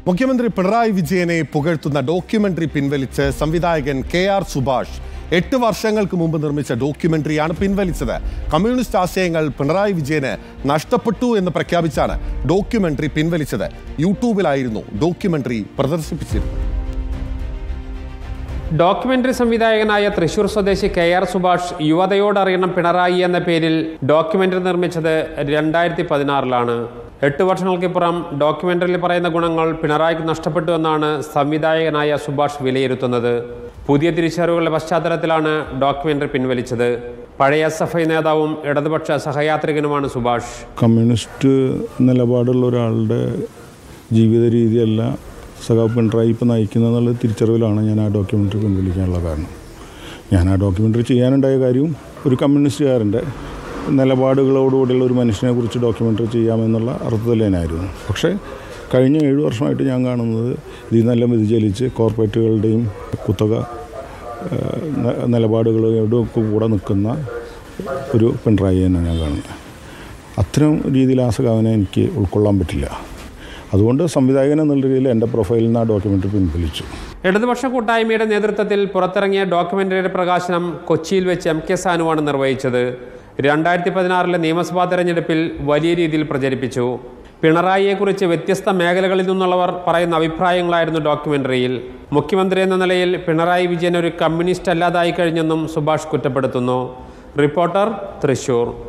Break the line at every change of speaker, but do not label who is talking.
മുഖ്യമന്ത്രി പിണറായി വിജയനെ പുകഴ്ത്തുന്ന ഡോക്യുമെന്ററി പിൻവലിച്ച് സംവിധായകൻ കെ ആർ സുഭാഷ് എട്ട് വർഷങ്ങൾക്ക് മുമ്പ് നിർമ്മിച്ച ഡോക്യുമെന്ററിയാണ് പിൻവലിച്ചത് കമ്മ്യൂണിസ്റ്റ് ആശയങ്ങൾ പിണറായി വിജയന് നഷ്ടപ്പെട്ടു എന്ന് പ്രഖ്യാപിച്ചാണ് ഡോക്യുമെന്ററി പിൻവലിച്ചത് യൂട്യൂബിലായിരുന്നു ഡോക്യുമെന്ററി പ്രദർശിപ്പിച്ചിരുന്നത്
ഡോക്യുമെന്ററി സംവിധായകനായ തൃശൂർ സ്വദേശി കെ ആർ സുഭാഷ് യുവതയോടറിയണം പിണറായി എന്ന പേരിൽ ഡോക്യുമെന്ററി നിർമ്മിച്ചത് രണ്ടായിരത്തി പതിനാറിലാണ് എട്ട് വർഷങ്ങൾക്കിപ്പുറം ഡോക്യുമെന്ററിയിൽ പറയുന്ന ഗുണങ്ങൾ പിണറായിക്ക് നഷ്ടപ്പെട്ടു എന്നാണ് സംവിധായകനായ സുഭാഷ് വിലയിരുത്തുന്നത് പുതിയ തിരിച്ചറിവുകളുടെ പശ്ചാത്തലത്തിലാണ് ഡോക്യുമെന്ററി പിൻവലിച്ചത് പഴയ എസ് എഫ് ഐ നേതാവും ഇടതുപക്ഷ സഹയാത്രികനുമാണ് സുഭാഷ്
കമ്മ്യൂണിസ്റ്റ് നിലപാടുള്ള ഒരാളുടെ ജീവിത രീതിയല്ല സഖാവ് പിണറായി ഇപ്പോൾ നയിക്കുന്നതെന്നുള്ള തിരിച്ചറിവിലാണ് ഞാൻ ആ ഡോക്യുമെൻ്ററി പിൻവലിക്കാനുള്ള കാരണം ഞാൻ ആ ഡോക്യുമെൻ്ററി ചെയ്യാനുണ്ടായ കാര്യവും ഒരു കമ്മ്യൂണിസ്റ്റുകാരൻ്റെ നിലപാടുകളോടുകൂടിയുള്ള ഒരു മനുഷ്യനെ കുറിച്ച് ഡോക്യുമെൻ്ററി ചെയ്യാമെന്നുള്ള അർത്ഥത്തിൽ തന്നെയായിരുന്നു പക്ഷേ കഴിഞ്ഞ ഏഴ് വർഷമായിട്ട് ഞാൻ കാണുന്നത് ഇതിൽ നിന്നെല്ലാം വ്യതിചലിച്ച് കോർപ്പറേറ്റുകളുടെയും കുത്തക ഏഹ്, ന- നിലപാടുകളോടും ഒക്കെ കൂടെ നിൽക്കുന്ന ഒരു പിണറായി തന്നെ ഞാൻ കാണുന്നത് അത്തരം രീതിയിൽ ആ സഖാവിനെ എനിക്ക് ഉൾക്കൊള്ളാൻ പറ്റില്ല അതുകൊണ്ട് സംവിധായകൻ എന്നുള്ള രീതിയിൽ എൻ്റെ പ്രൊഫൈലിൽ നിന്ന് ആ ഡോക്യുമെൻ്ററി പിൻവലിച്ചു
ഇടതുപക്ഷ കൂട്ടായ്മയുടെ നേതൃത്വത്തിൽ പുറത്തിറങ്ങിയ ഡോക്യുമെന്ററിയുടെ പ്രകാശനം കൊച്ചിയിൽ വെച്ച് എം കെ സാനുവാണ് നിർവഹിച്ചത് രണ്ടായിരത്തി പതിനാറിലെ നിയമസഭാ തെരഞ്ഞെടുപ്പിൽ വലിയ രീതിയിൽ പ്രചരിപ്പിച്ചു പിണറായിയെക്കുറിച്ച് വ്യത്യസ്ത മേഖലകളിൽ നിന്നുള്ളവർ പറയുന്ന അഭിപ്രായങ്ങളായിരുന്നു ഡോക്യുമെന്ററിയിൽ മുഖ്യമന്ത്രി എന്ന നിലയിൽ പിണറായി വിജയൻ ഒരു കമ്മ്യൂണിസ്റ്റ് അല്ലാതായി കഴിഞ്ഞെന്നും സുഭാഷ് കുറ്റപ്പെടുത്തുന്നു റിപ്പോർട്ടർ തൃശൂർ